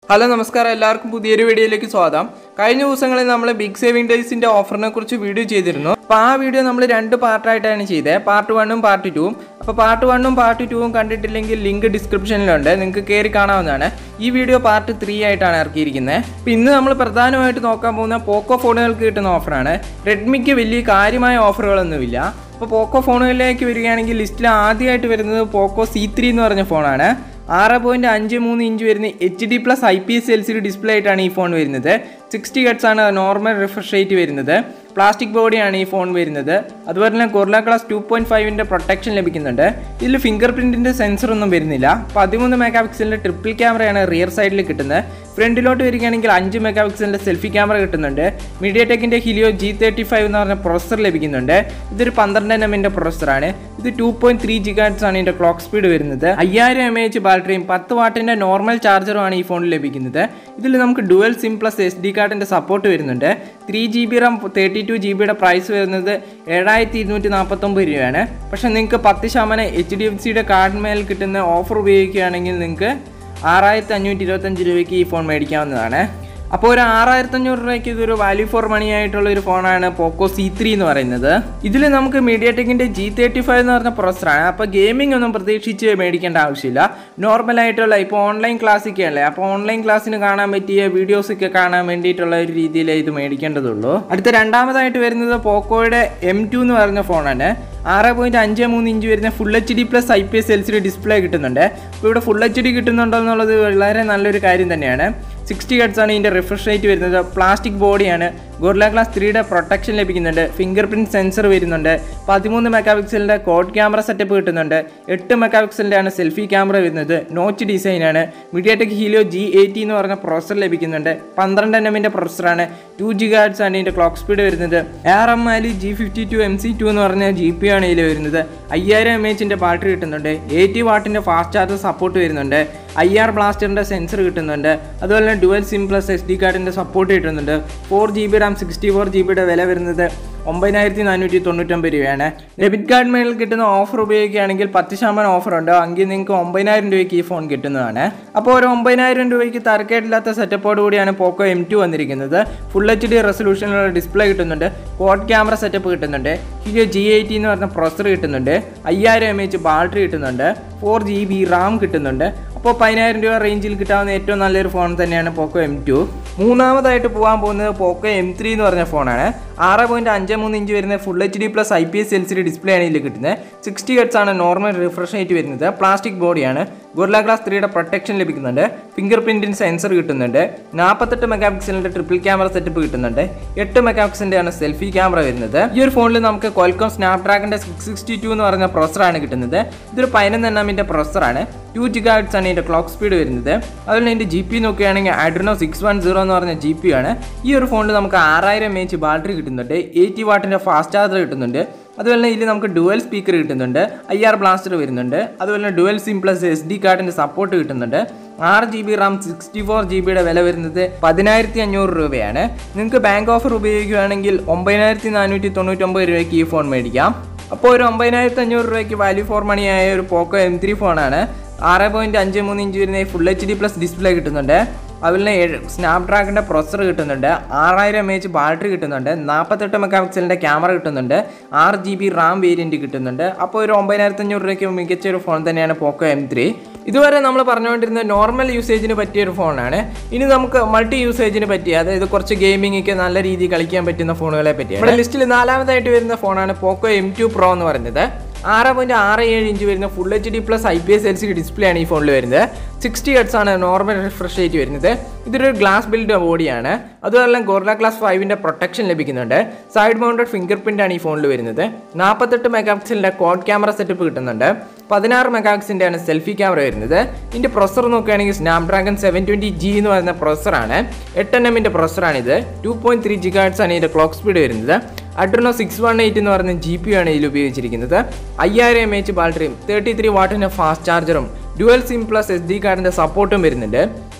Hello നമസ്കാരം എല്ലാവർക്കും പുതിയൊരു വീഡിയോയിലേക്ക് സ്വാഗതം കഴിഞ്ഞ ദിവസങ്ങളിൽ നമ്മൾ ബിഗ് സേവിംഗ് ഡേയ്സിന്റെ ഓഫറിനെ കുറിച്ച് വീഡിയോ ചെയ്തിരുന്നു അപ്പോൾ ആ വീഡിയോ നമ്മൾ രണ്ട് പാർട്ടായിട്ടാണ് ചെയ്തത് പാർട്ട് വണ്ണും പാർട്ട് ടൂവും അപ്പോൾ പാർട്ട് വണ്ണും പാർട്ട് ടൂവും കണ്ടിട്ടില്ലെങ്കിൽ ലിങ്ക് ഡിസ്ക്രിപ്ഷനിലുണ്ട് നിങ്ങൾക്ക് കയറി കാണാവുന്നതാണ് ഈ വീഡിയോ പാർട്ട് ത്രീ ആയിട്ടാണ് ഇറക്കിയിരിക്കുന്നത് അപ്പോൾ ഇന്ന് നമ്മൾ പ്രധാനമായിട്ട് നോക്കാൻ പോകുന്ന പോക്കോ ഫോണുകൾക്ക് കിട്ടുന്ന ഓഫറാണ് റെഡ്മിക്ക് വലിയ കാര്യമായ ഓഫറുകളൊന്നുമില്ല അപ്പോൾ പോക്കോ ഫോണുകളിലേക്ക് വരികയാണെങ്കിൽ ലിസ്റ്റിൽ ആദ്യമായിട്ട് വരുന്നത് പോക്കോ സി ത്രീ എന്ന് പറഞ്ഞ ഫോണാണ് ആറ് പോയിൻറ്റ് അഞ്ച് മൂന്ന് ഇഞ്ച് വരുന്ന H D plus I P S L C D display ആയിട്ടാണ് ഈ ഫോൺ വരുന്നത് സിക്സ്റ്റി ഹെഡ്സ് ആണ് നോർമൽ റിഫ്രഷ് റേറ്റ് വരുന്നത് പ്ലാസ്റ്റിക് ബോഡിയാണ് ഈ ഫോൺ വരുന്നത് അതുപോലെ തന്നെ കൊർല ക്ലാസ് ടു പോയിൻറ്റ് ഫൈവിൻ്റെ പ്രൊട്ടക്ഷൻ ലഭിക്കുന്നുണ്ട് ഇതിൽ ഫിംഗർ പ്രിൻറ്റിൻ്റെ സെൻസറൊന്നും വരുന്നില്ല പതിമൂന്ന് മെഗാ പിക്സലിൻ്റെ ട്രിപ്പിൾ ക്യാമറയാണ് റിയർ സൈഡിൽ കിട്ടുന്നത് ഫ്രണ്ടിലോട്ട് വരികയാണെങ്കിൽ അഞ്ച് മെഗാ പിക്സലിൻ്റെ സെൽഫി ക്യാമറ കിട്ടുന്നുണ്ട് മീഡിയ ടെക്കിൻ്റെ ഹിലിയോ ജി തേർട്ടി ഫൈവ് എന്ന് പറഞ്ഞ പ്രൊസസ്സർ ലഭിക്കുന്നുണ്ട് ഇതൊരു പന്ത്രണ്ട് എം എമ്മിൻ്റെ പ്രൊസസ്സറാണ് ഇത് ടു പോയിൻറ്റ് ത്രീ ജിഗാറ്റ്സ് ആണ് ഇതിൻ്റെ ക്ലോക്ക് സ്പീഡ് വരുന്നത് അയ്യായിരം എം എച്ച് ബാറ്ററിയും പത്ത് വാട്ടിൻ്റെ നോർമൽ ചാർജറുമാണ് ഈ ഫോണിൽ ലഭിക്കുന്നത് ഇതിൽ നമുക്ക് dual SIM plus S D കാർഡിൻ്റെ സപ്പോർട്ട് വരുന്നുണ്ട് three G B RAM thirty two G ബിയുടെ പ്രൈസ് വരുന്നത് ഏഴായിരത്തി ഇരുന്നൂറ്റി നാൽപ്പത്തൊമ്പത് രൂപയാണ് പക്ഷേ നിങ്ങൾക്ക് പത്ത് ശതമാനം എച്ച് ഡി എഫ് സിയുടെ കാർഡിന്മേൽ കിട്ടുന്ന ഓഫർ ഉപയോഗിക്കുകയാണെങ്കിൽ നിങ്ങൾക്ക് ആറായിരത്തി അഞ്ഞൂറ്റി ഇരുപത്തഞ്ച് രൂപയ്ക്ക് ഈ ഫോൺ മേടിക്കാവുന്നതാണ് അപ്പോൾ ഒരു ആറായിരത്തി അഞ്ഞൂറ് രൂപയ്ക്ക് ഇതൊരു വാല്യൂ ഫോർ മണി ആയിട്ടുള്ള ഒരു ഫോണാണ് പോക്കോ സി ത്രീ എന്ന് പറയുന്നത് ഇതിൽ നമുക്ക് മീഡിയ ടെക്കിൻ്റെ ജി തേർട്ടി ഫൈവ് എന്ന് പറഞ്ഞ പ്രൊസറാണ് അപ്പോൾ ഗെയിമിംഗ് ഒന്നും പ്രതീക്ഷിച്ച് മേടിക്കേണ്ട ആവശ്യമില്ല നോർമൽ ആയിട്ടുള്ള ഇപ്പോൾ ഓൺലൈൻ ക്ലാസ്സൊക്കെ അല്ലേ അപ്പോൾ ഓൺലൈൻ ക്ലാസ്സിന് കാണാൻ പറ്റിയ വീഡിയോസൊക്കെ കാണാൻ വേണ്ടിയിട്ടുള്ള ഒരു രീതിയിലേ ഇത് മേടിക്കേണ്ടതുള്ളൂ അടുത്ത രണ്ടാമതായിട്ട് വരുന്നത് പോക്കോയുടെ എം ടു എന്ന് പറഞ്ഞ ഫോണാണ് ആറ് പോയിൻറ്റ് അഞ്ച് മൂന്ന് ഇഞ്ച് വരുന്ന full H D plus I P S L C D display കിട്ടുന്നുണ്ട് അപ്പോൾ ഇവിടെ ഫുൾ എച്ച് ഡി കിട്ടുന്നുണ്ടോ എന്നുള്ളത് വളരെ നല്ലൊരു കാര്യം തന്നെയാണ് സിക്സ്റ്റി ഹെഡ്സ് ആണ് ഇതിൻ്റെ റിഫ്രഷ് റേറ്റ് വരുന്നത് പ്ലാസ്റ്റിക് ബോഡിയാണ് ഗോർല ഗ്ലാസ് ത്രീയുടെ പ്രൊട്ടക്ഷൻ ലഭിക്കുന്നുണ്ട് ഫിംഗർ പ്രിൻറ്റ് സെൻസർ വരുന്നുണ്ട് പതിമൂന്ന് മെഗാ പിക്സലിൻ്റെ കോഡ് ക്യാമറ സെറ്റപ്പ് കിട്ടുന്നുണ്ട് എട്ട് മെഗാ പിക്സലിൻ്റെ ആണ് സെൽഫി ക്യാമറ വരുന്നത് നോച്ച് ഡിസൈനാണ് മീഡിയടെക് ഹീലിയോ ജി എയ്റ്റി എന്ന് പറഞ്ഞ പ്രൊസസ്സർ ലഭിക്കുന്നുണ്ട് പന്ത്രണ്ട് എൻ എമ്മിൻ്റെ പ്രൊസസ്സറാണ് ടു ജി ഗാഡ്സ് ആണ് ഇതിൻ്റെ ക്ലോക്ക് സ്പീഡ് വരുന്നത് R M Mali G fifty two M C two എന്ന് പറഞ്ഞ ജി പി ആണ് ഇതിൽ വരുന്നത് അയ്യായിരം എം എച്ചിൻ്റെ ബാറ്ററി കിട്ടുന്നുണ്ട് എയ്റ്റി വാട്ടിൻ്റെ ഫാസ്റ്റ് ചാർജ് സപ്പോർട്ട് വരുന്നുണ്ട് ഐ ആർ ബ്ലാസ്റ്ററിൻ്റെ സെൻസർ കിട്ടുന്നുണ്ട് അതുപോലെ തന്നെ dual SIM plus S D കാർഡിൻ്റെ സപ്പോർട്ട് കിട്ടുന്നുണ്ട് four G B RAM sixty four G ബിയുടെ വില വരുന്നത് ഒമ്പതിനായിരത്തി നാനൂറ്റി തൊണ്ണൂറ്റൊമ്പത് രൂപയാണ് ഡെബിറ്റ് കാർഡ് മേളിൽ കിട്ടുന്ന ഓഫർ ഉപയോഗിക്കുകയാണെങ്കിൽ പത്ത് ശതമാനം ഓഫർ ഉണ്ട് എങ്കിൽ നിങ്ങൾക്ക് ഒമ്പതിനായിരം രൂപയ്ക്ക് ഈ ഫോൺ കിട്ടുന്നതാണ് അപ്പോൾ ഒരു ഒമ്പതിനായിരം രൂപയ്ക്ക് തരക്കേടില്ലാത്ത സെറ്റപ്പോട് കൂടിയാണ് പോക്കോ എം ടു വന്നിരിക്കുന്നത് ഫുൾ എച്ച് ഡി റെസൊല്യൂഷനിലുള്ള ഡിസ്പ്ലേ കിട്ടുന്നുണ്ട് കോഡ് ക്യാമറ സെറ്റപ്പ് കിട്ടുന്നുണ്ട് ഹിയോ ജി എയ്റ്റി എന്ന് പറഞ്ഞ പ്രൊസർ കിട്ടുന്നുണ്ട് അയ്യായിരം എം എച്ച് ബാറ്ററി കിട്ടുന്നുണ്ട് ഫോർ ജി ബി റാം കിട്ടുന്നുണ്ട് അപ്പോൾ പതിനായിരം രൂപ റേഞ്ചിൽ കിട്ടാവുന്ന ഏറ്റവും നല്ലൊരു ഫോൺ തന്നെയാണ് പോക്കോ എം ടു മൂന്നാമതായിട്ട് പോകാൻ പോകുന്നത് പോക്കോ എം ത്രീ എന്ന് പറഞ്ഞ ഫോണാണ് ആറ് പോയിൻറ്റ് അഞ്ച് മൂന്ന് ഇഞ്ച് വരുന്ന full H D plus I P S L C D display ആണ് ഇതിൽ കിട്ടുന്നത് സിക്സ്റ്റി ഹെഡ്സ് ആണ് നോർമൽ റിഫ്രഷ് റേറ്റ് വരുന്നത് പ്ലാസ്റ്റിക് ബോഡിയാണ് ഗൊർല ഗ്ലാസ് ത്രീയുടെ പ്രൊട്ടക്ഷൻ ലഭിക്കുന്നുണ്ട് ഫിംഗർ പ്രിൻറ്റിന് സെൻസർ കിട്ടുന്നുണ്ട് നാൽപ്പത്തെട്ട് മെഗാ പിക്സലിൻ്റെ ട്രിപ്പിൾ ക്യാമറ സെറ്റപ്പ് കിട്ടുന്നുണ്ട് എട്ട് മെഗാ പിക്സലിൻ്റെ ആണ് സെൽഫി ക്യാമറ വരുന്നത് ഈ ഒരു ഫോണിൽ നമുക്ക് കോൽക്കോം സ്നാപ്ഡ്രാഗൻ്റെ സിക്സ് സിക്സ്റ്റി ടു എന്ന് പറഞ്ഞ പ്രൊസറാണ് കിട്ടുന്നത് ഇതൊരു പതിനൊന്ന് എണ്ണമിൻ്റെ പ്രൊസറാണ് ടു ജിഗാ ഹെഡ്സ് ആണ് ഇതിൻ്റെ ക്ലോക്ക് സ്പീഡ് വരുന്നത് അതുപോലെ ഇതിൻ്റെ ജി പി നോക്കുകയാണെങ്കിൽ ആഡ്രിനോ സിക്സ് വൺ സീറോ എന്ന് പറഞ്ഞ ജി പി ആണ് ഈ ഒരു ഫോണിൽ നമുക്ക് ആറായിരം എച്ച് ബാറ്ററി കിട്ടുന്നുണ്ട് എയ്റ്റി വാട്ടിൻ്റെ ഫാസ്റ്റ് ചാർജർ കിട്ടുന്നുണ്ട് അതുപോലെ തന്നെ ഇതിൽ നമുക്ക് ഡുവൽ സ്പീക്കർ കിട്ടുന്നുണ്ട് ഐ ആർ ബ്ലാസ്റ്റർ വരുന്നുണ്ട് അതുപോലെ തന്നെ dual SIM plus S D കാർഡിൻ്റെ സപ്പോർട്ട് കിട്ടുന്നുണ്ട് ആറ് G B RAM sixty four G ബിയുടെ വില വരുന്നത് പതിനായിരത്തി അഞ്ഞൂറ് രൂപയാണ് നിങ്ങൾക്ക് ബാങ്ക് ഓഫർ ഉപയോഗിക്കുകയാണെങ്കിൽ ഒമ്പതിനായിരത്തി നാനൂറ്റി തൊണ്ണൂറ്റൊമ്പത് രൂപയ്ക്ക് ഈ ഫോൺ മേടിക്കാം അപ്പോൾ ഒരു ഒമ്പതിനായിരത്തി അഞ്ഞൂറ് രൂപയ്ക്ക് വാല്യൂ ഫോർ മണിയായ ഒരു പോക്കോ എം ത്രീ ഫോണാണ് ആറ് പോയിൻറ്റ് അഞ്ച് മൂന്ന് ഇഞ്ച് വരുന്ന full H D plus display കിട്ടുന്നുണ്ട് അതുപോലെ തന്നെ സ്നാപ്ഡ്രാഗണിൻ്റെ പ്രൊസർ കിട്ടുന്നുണ്ട് ആറായിരം എം എച്ച് ബാറ്ററി കിട്ടുന്നുണ്ട് നാൽപ്പത്തെട്ട് മെഗാ പിക്സലിൻ്റെ ക്യാമറ കിട്ടുന്നുണ്ട് ആറ് ജി ബി റാം വേരിയൻറ്റ് കിട്ടുന്നുണ്ട് അപ്പോൾ ഒരു ഒമ്പതിനായിരത്തി അഞ്ഞൂറ് രൂപയ്ക്ക് മികച്ച ഒരു ഫോൺ തന്നെയാണ് പോക്കോ എം ത്രീ ഇതുവരെ നമ്മൾ പറഞ്ഞുകൊണ്ടിരുന്ന നോർമൽ യൂസേജിന് പറ്റിയ ഒരു ഫോണാണ് ഇനി നമുക്ക് മൾട്ടി യൂസേജിന് പറ്റിയ അതായത് കുറച്ച് ഗെയിമിംഗ് ഒക്കെ നല്ല രീതിയിൽ കളിക്കാൻ പറ്റുന്ന ഫോണുകളെ പറ്റിയാണ് നമ്മുടെ ലിസ്റ്റിൽ നാലാമതായിട്ട് വരുന്ന ഫോണാണ് പോക്കോ എം ടു പ്രോ എന്ന് പറയുന്നത് ആറ് പോയിൻറ്റ് ആറ് ഏഴ് ഇഞ്ച് വരുന്ന full H D plus I P S L C display ആണ് ഈ ഫോണിൽ വരുന്നത് സിക്സ്റ്റി ഹെഡ്സ് ആണ് നോർമൽ റിഫ്രഷ് റേറ്റ് വരുന്നത് ഇതൊരു ഗ്ലാസ് ബിൽഡ് ബോഡിയാണ് അതുപോലെ ഗോർല ഗ്ലാസ് ഫൈവിൻ്റെ പ്രൊട്ടക്ഷൻ ലഭിക്കുന്നുണ്ട് സൈഡ് മൗണ്ടഡ് ഫിംഗർ പ്രിൻ്റ് ആണ് ഈ ഫോണിൽ വരുന്നത് നാൽപ്പത്തെട്ട് മെഗാ പിക്സലിൻ്റെ കോഡ് ക്യാമറ സെറ്റപ്പ് കിട്ടുന്നുണ്ട് പതിനാറ് മെഗാ പിക്സലിൻ്റെ ആണ് സെൽഫി ക്യാമറ വരുന്നത് ഇതിൻ്റെ പ്രൊസർ നോക്കുകയാണെങ്കിൽ സ്നാപ്ഡ്രാഗൺ സെവൻ ട്വൻറ്റി ജി എന്ന് പറയുന്ന പ്രൊസറാണ് എട്ട് എൻ എമ്മിൻ്റെ പ്രൊസറാണിത് ടു പോയിൻറ്റ് ത്രീ ജിഗാഡ്സ് ആണ് ഇതിൻ്റെ ക്ലോക്ക് സ്പീഡ് വരുന്നത് അഡ്രിനോ സിക്സ് വൺ എയ്റ്റ് എന്ന് പറയുന്ന ജി പി ആണ് ഇതിൽ ഉപയോഗിച്ചിരിക്കുന്നത് അയ്യായിരം എം എച്ച് ബാറ്ററിയും തേർട്ടി ത്രീ വാട്ടിൻ്റെ ഫാസ്റ്റ് ചാർജറും dual SIM plus S D കാർഡിൻ്റെ സപ്പോർട്ടും വരുന്നുണ്ട്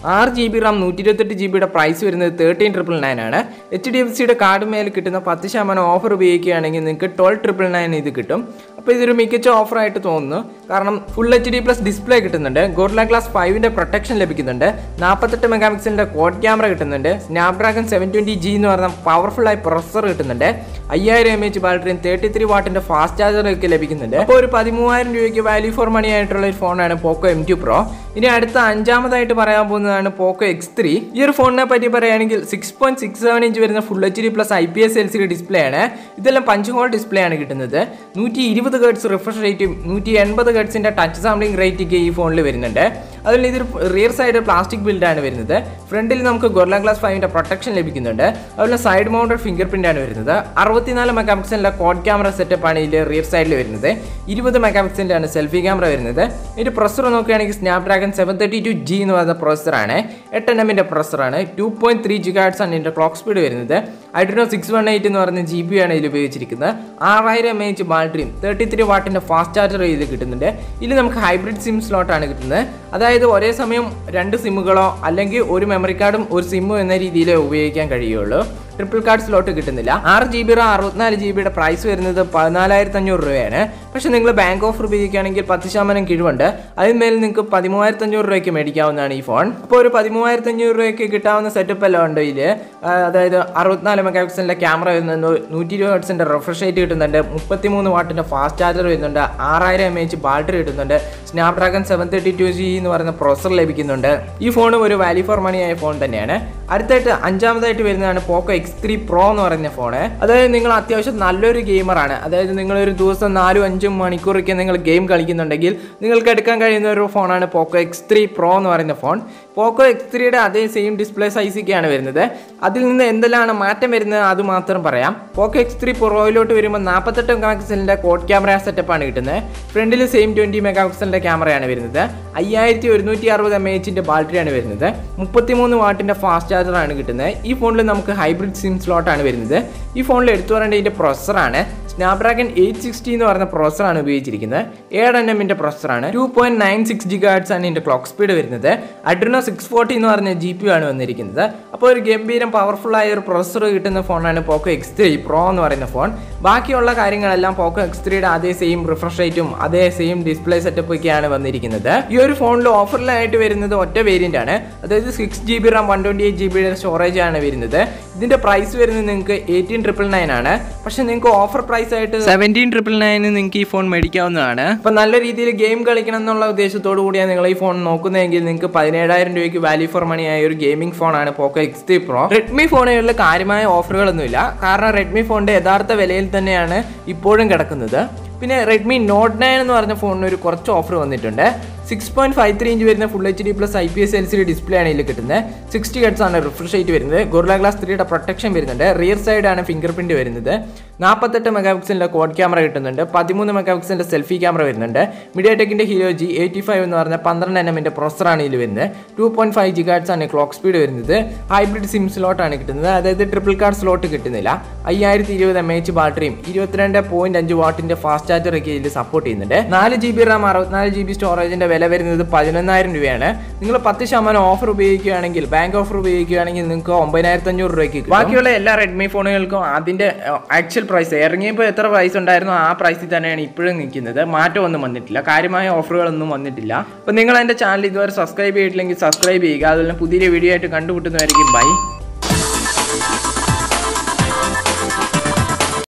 ആറ് ജി ബി റാം നൂറ്റി ഇരുപത്തെട്ട് ജി ബിയുടെ പ്രൈസ് വരുന്നത് തേർട്ടീൻ ട്രിപ്പിൾ നയൻ ആണ് എച്ച് ഡി എഫ് സിയുടെ കാർഡ് മേൽ കിട്ടുന്ന പത്ത് ശതമാനം ഓഫർ ഉപയോഗിക്കുകയാണെങ്കിൽ നിങ്ങൾക്ക് ട്വൽവ് ട്രിപ്പിൾ നയൻ ഇത് കിട്ടും അപ്പോൾ ഇതൊരു മികച്ച ഓഫറായിട്ട് തോന്നുന്നു കാരണം full H D plus display കിട്ടുന്നുണ്ട് ഗോർല ഗ്ലാസ് ഫൈവിൻ്റെ പ്രൊട്ടക്ഷൻ ലഭിക്കുന്നുണ്ട് നാൽപ്പത്തെട്ട് മെഗാ പിക്സലിൻ്റെ കോഡ് ക്യാമറ കിട്ടുന്നുണ്ട് സ്നാപ്ഡ്രാഗൺ സെവൻ ട്വൻറ്റി ജി എന്ന് പറഞ്ഞ പവർഫുൾ ആയി പ്രൊസസർ കിട്ടുന്നുണ്ട് അയ്യായിരം എം എച്ച് ബാറ്ററിയും തേർട്ടി ത്രീ വാട്ടിൻ്റെ ഫാസ്റ്റ് ചാർജർ ഒക്കെ ലഭിക്കുന്നുണ്ട് അപ്പോൾ ഒരു പതിമൂവായിരം രൂപയ്ക്ക് വാല്യൂ ഫോർ മണി ആയിട്ടുള്ള ഒരു ഫോണാണ് പോക്കോ എം ടു പ്രോ ഇനി അടുത്ത അഞ്ചാമതായിട്ട് പറയാൻ പോകുന്നതാണ് പോക്കോ എക്സ് ത്രീ ഈ ഒരു ഫോണിനെ പറ്റി പറയുകയാണെങ്കിൽ six point six seven inch വരുന്ന full H D plus I P S L C D display ആണ് ഇതെല്ലാം പഞ്ച് ഹോൾ ഡിസ്പ്ലേ ആണ് കിട്ടുന്നത് നൂറ്റി ഇരുപത് ഗേഡ്സ് റിഫ്രഷ് റേറ്റും നൂറ്റി എൺപത് ഗേഡ്സിന്റെ ടച്ച് സാമ്പിളിംഗ് റേറ്റ് ഒക്കെ ഈ ഫോണിൽ വരുന്നുണ്ട് അതിൽ ഇതൊരു റിയർ സൈഡ് പ്ലാസ്റ്റിക് ബിൽഡാണ് വരുന്നത് ഫ്രണ്ടിൽ നമുക്ക് ഗൊർല ഗ്ലാസ് ഫൈവിന്റെ പ്രൊട്ടക്ഷൻ ലഭിക്കുന്നുണ്ട് അതുപോലെ സൈഡ് മൗണ്ടഡ് ഫിംഗർ പ്രിന്റ് ആണ് വരുന്നത് അറുപത്തിനാല് മെഗാ പിക്സലിന്റെ കോഡ് ക്യാമറ സെറ്റപ്പ് ആണ് ഇതിൽ റിയർ സൈഡിൽ വരുന്നത് ഇരുപത് മെഗാ പിക്സലിന്റെ ആണ് സെൽഫി ക്യാമറ വരുന്നത് ഇതിന്റെ പ്രൊസർ നോക്കുകയാണെങ്കിൽ Snapdragon seven thirty two G എന്ന് പറയുന്ന പ്രൊസറാണ് എട്ട് എൻ എമ്മിന്റെ പ്രൊസറാണ് two point three gigahertz ആണ് ഇതിന്റെ ക്ലോക്ക് സ്പീഡ് വരുന്നത് ഐഡ്രോ സിക്സ് വൺ എയ്റ്റ് എന്ന് പറയുന്ന ജി ബി ആണ് ഇതിൽ ഉപയോഗിച്ചിരിക്കുന്നത് ആറായിരം എം എച്ച് ബാറ്ററിയും തേർട്ടി ത്രീ വാട്ടിന്റെ ഫാസ്റ്റ് ചാർജർ ഇതിൽ കിട്ടുന്നുണ്ട് ഇതിൽ നമുക്ക് ഹൈബ്രിഡ് സിം സ്ലോട്ടാണ് കിട്ടുന്നത് അതായത് ഒരേ സമയം രണ്ട് സിമ്മുകളോ അല്ലെങ്കിൽ ഒരു മെമ്മറി കാർഡും ഒരു സിമ്മും എന്ന രീതിയിൽ ഉപയോഗിക്കാൻ കഴിയുള്ളൂ ട്രിപ്പിൾ കാർഡ് സ്ലോട്ട് കിട്ടുന്നില്ല ആറ് ജി ബി റാം അറുപത്തിനാല് ജി ബിയുടെ പ്രൈസ് വരുന്നത് പതിനാലായിരത്തി അഞ്ഞൂറ് രൂപയാണ് പക്ഷേ നിങ്ങൾ ബാങ്ക് ഓഫർ ഉപയോഗിക്കുകയാണെങ്കിൽ പത്ത് ശതമാനം കിഴിവുണ്ട് അതിന്മേൽ നിങ്ങൾക്ക് പതിമൂവായിരത്തി അഞ്ഞൂറ് രൂപയ്ക്ക് മേടിക്കാവുന്നതാണ് ഈ ഫോൺ അപ്പോൾ ഒരു പതിമൂവായിരത്തി അഞ്ഞൂറ് രൂപയ്ക്ക് കിട്ടാവുന്ന സെറ്റപ്പ് എല്ലാം ഉണ്ട് ഇതിൽ അതായത് അറുപത്തിനാല് മെഗാ പിക്സലിൻ്റെ ക്യാമറ വരുന്നുണ്ട് നൂറ്റി ഇരുപത് ഹെഡ്സിൻ്റെ റിഫ്രഷ് റേറ്റ് കിട്ടുന്നുണ്ട് മുപ്പത്തിമൂന്ന് വാട്ടിൻ്റെ ഫാസ്റ്റ് ചാർജർ വരുന്നുണ്ട് ആറായിരം എം എച്ച് ബാറ്ററി കിട്ടുന്നുണ്ട് Snapdragon seven thirty two G എന്ന് പറയുന്ന പ്രൊസർ ലഭിക്കുന്നുണ്ട് ഈ ഫോണും ഒരു വാല്യൂ ഫോർ മണി ആയ ഫോൺ തന്നെയാണ് അടുത്തായിട്ട് അഞ്ചാമതായിട്ട് വരുന്നതാണ് പോക്കോ എക്സ് ത്രീ പ്രോ എന്ന് പറയുന്ന ഫോണ് അതായത് നിങ്ങൾ അത്യാവശ്യം നല്ലൊരു ഗെയിമറാണ് അതായത് നിങ്ങൾ ഒരു ദിവസം നാലും അഞ്ചും മണിക്കൂറൊക്കെ നിങ്ങൾ ഗെയിം കളിക്കുന്നുണ്ടെങ്കിൽ നിങ്ങൾക്ക് എടുക്കാൻ കഴിയുന്ന ഒരു ഫോണാണ് പോക്കോ എക്സ് ത്രീ പ്രോ എന്ന് പറയുന്ന ഫോൺ പോക്കോ എക്സ് ത്രീയുടെ അതേ സെയിം ഡിസ്പ്ലേ സൈസൊക്കെയാണ് വരുന്നത് അതിൽ നിന്ന് എന്തെല്ലാമാണ് മാറ്റം വരുന്നത് അത് മാത്രം പറയാം പോക്കോ എക്സ് ത്രീ പ്രോയിലോട്ട് വരുമ്പോൾ നാൽപ്പത്തെട്ട് മെഗാ പിക്സലിൻ്റെ കോഡ് ക്യാമറ സെറ്റപ്പാണ് കിട്ടുന്നത് ഫ്രണ്ടിൽ സെയിം ട്വൻറ്റി മെഗാ പിക്സലിൻ്റെ ക്യാമറയാണ് വരുന്നത് അയ്യായിരത്തി ഒരുന്നൂറ്റി അറുപത് എം എച്ചിൻ്റെ ബാറ്ററിയാണ് വരുന്നത് മുപ്പത്തിമൂന്ന് വാട്ടിൻ്റെ ഫാസ്റ്റ് ചാർജറാണ് കിട്ടുന്നത് ഈ ഫോണിൽ നമുക്ക് ഹൈബ്രിഡ് സിം സ്ലോട്ടാണ് വരുന്നത് ഈ ഫോണിൽ എടുത്തു പറയേണ്ട ഇതിൻ്റെ പ്രൊസറാണ് സ്നാപ്ഡ്രാഗൺ എയ്റ്റ് സിക്സ്റ്റി എന്ന് പറയുന്ന പ്രോസറാണ് ഉപയോഗിച്ചിരിക്കുന്നത് ഏഴ് എൻ എമ്മിൻ്റെ പ്രോസറാണ് two point nine six gigahertz ആണ് ഇതിൻ്റെ ക്ലോക്ക് സ്പീഡ് വരുന്നത് അഡ്രിനോ സിക്സ് ഫോർട്ടി എന്ന് പറഞ്ഞ ജി പി ആണ് വന്നിരിക്കുന്നത് അപ്പോൾ ഒരു ഗംഭീരം പവർഫുൾ ആയ ഒരു പ്രോസർ കിട്ടുന്ന ഫോണാണ് പോക്കോ എക്സ് ത്രീ പ്രോ എന്ന് പറയുന്ന ഫോൺ ബാക്കിയുള്ള കാര്യങ്ങളെല്ലാം പോക്കോ എക്സ് ത്രീയുടെ അതേ സെയിം റിഫ്രഷ് റേറ്റും അതേ സെയിം ഡിസ്പ്ലേ സെറ്റപ്പ് ഒക്കെയാണ് വന്നിരിക്കുന്നത് ഈ ഒരു ഫോണിൽ ഓഫറിലായിട്ട് വരുന്നത് ഒറ്റ വേരിയന്റ് ആണ് അതായത് six G B RAM one twenty eight G ബിയുടെ സ്റ്റോറേജ് ആണ് വരുന്നത് ഇതിന്റെ പ്രൈസ് വരുന്നത് നിങ്ങൾക്ക് എയ്റ്റീൻ ട്രിപ്പിൾ നയൻ ആണ് പക്ഷെ നിങ്ങൾക്ക് ഓഫർ പ്രൈസ് ആയിട്ട് സെവൻറ്റീൻ ട്രിപ്പിൾ നയന് നിങ്ങൾക്ക് ഈ ഫോൺ മേടിക്കാവുന്നതാണ് അപ്പൊ നല്ല രീതിയിൽ ഗെയിം കളിക്കണം എന്നുള്ള ഉദ്ദേശത്തോടു കൂടിയാണ് നിങ്ങൾ ഈ ഫോൺ നോക്കുന്നതെങ്കിൽ നിങ്ങൾക്ക് പതിനേഴായിരം രൂപയ്ക്ക് വാല്യൂ ഫോർ മണി ആയ ഒരു ഗെയിമിംഗ് ഫോണാണ് Poco X three Pro Redmi ഫോണുകളിൽ കാര്യമായ ഓഫറുകളൊന്നുമില്ല കാരണം റെഡ്മി ഫോണിന്റെ യഥാർത്ഥ വിലയിൽ തന്നെയാണ് ഇപ്പോഴും കിടക്കുന്നത് പിന്നെ റെഡ്മി നോട്ട് നയൻ എന്ന് പറഞ്ഞ ഫോണിന് ഒരു കുറച്ച് ഓഫർ വന്നിട്ടുണ്ട് six point five three inch വരുന്ന full H D plus I P S L C D display ആണ് ഇതിൽ കിട്ടുന്നത് സിക്സ്റ്റി ഹെഡ്സ് ആണ് റിഫ്രഷ് റേറ്റ് വരുന്നത് ഗൊറില ഗ്ലാസ് ത്രീയുടെ പ്രൊട്ടക്ഷൻ വരുന്നുണ്ട് റിയർ സൈഡ് ആണ് ഫിംഗർ പ്രിന്റ് വരുന്നത് നാൽപ്പത്തെട്ട് മെഗാ പിക്സലിന്റെ കോഡ് ക്യാമറ കിട്ടുന്നുണ്ട് പതിമൂന്ന് മെഗാ പിക്സലിന്റെ സെൽഫി ക്യാമറ വരുന്നുണ്ട് മീഡിയ ടെക്കിന്റെ ഹീറോ ജി എയ്റ്റി ഫൈവ് എന്ന് പറഞ്ഞ പന്ത്രണ്ട് എൻ എമ്മിന്റെ പ്രൊസറാണ് ഇതിൽ വരുന്നത് two point five G gigahertz ആണ് ക്ലോക്ക് സ്പീഡ് വരുന്നത് ഹൈബ്രിഡ് സിം സ്ലോട്ട് ആണ് കിട്ടുന്നത് അതായത് ട്രിപ്പിൾ കാർഡ് സ്ലോട്ട് കിട്ടുന്നില്ല അയ്യായിരത്തി ഇരുപത് എം എച്ച് ബാറ്ററിയും ഇരുപത്തിരണ്ട് പോയിന്റ് അഞ്ച് വാട്ടിന്റെ ഫാസ്റ്റ് ചാർജർ ഒക്കെ ഇതിൽ സപ്പോർട്ട് ചെയ്യുന്നുണ്ട് നാല് ജി ബി റാം അറുപത്തിനാല് ജി ബി സ്റ്റോറേജിന്റെ വില വരുന്നത് പതിനൊന്നായിരം രൂപയാണ് നിങ്ങൾ പത്ത് ശതമാനം ഓഫർ ഉപയോഗിക്കുകയാണെങ്കിൽ ബാങ്ക് ഓഫർ ഉപയോഗിക്കുകയാണെങ്കിൽ നിങ്ങൾക്ക് ഒമ്പതിനായിരത്തി അഞ്ഞൂറ് രൂപയ്ക്ക് കിട്ടും. ബാക്കിയുള്ള എല്ലാ റെഡ്മി ഫോണുകൾക്കും അതിന്റെ ആക്ച്വൽ പ്രൈസ് ഇറങ്ങിയപ്പോൾ എത്ര പ്രൈസ് ഉണ്ടായിരുന്നോ ആ പ്രൈസിൽ തന്നെയാണ് ഇപ്പോഴും നിൽക്കുന്നത് മാറ്റമൊന്നും വന്നിട്ടില്ല കാര്യമായ ഓഫറുകളൊന്നും വന്നിട്ടില്ല അപ്പോൾ നിങ്ങൾ എൻ്റെ ചാനൽ ഇതുവരെ സബ്സ്ക്രൈബ് ചെയ്തിട്ടില്ലെങ്കിൽ സബ്സ്ക്രൈബ് ചെയ്യുക അതുപോലെ പുതിയ വീഡിയോ ആയിട്ട് കണ്ടുമുട്ടുന്നതായിരിക്കും ബൈ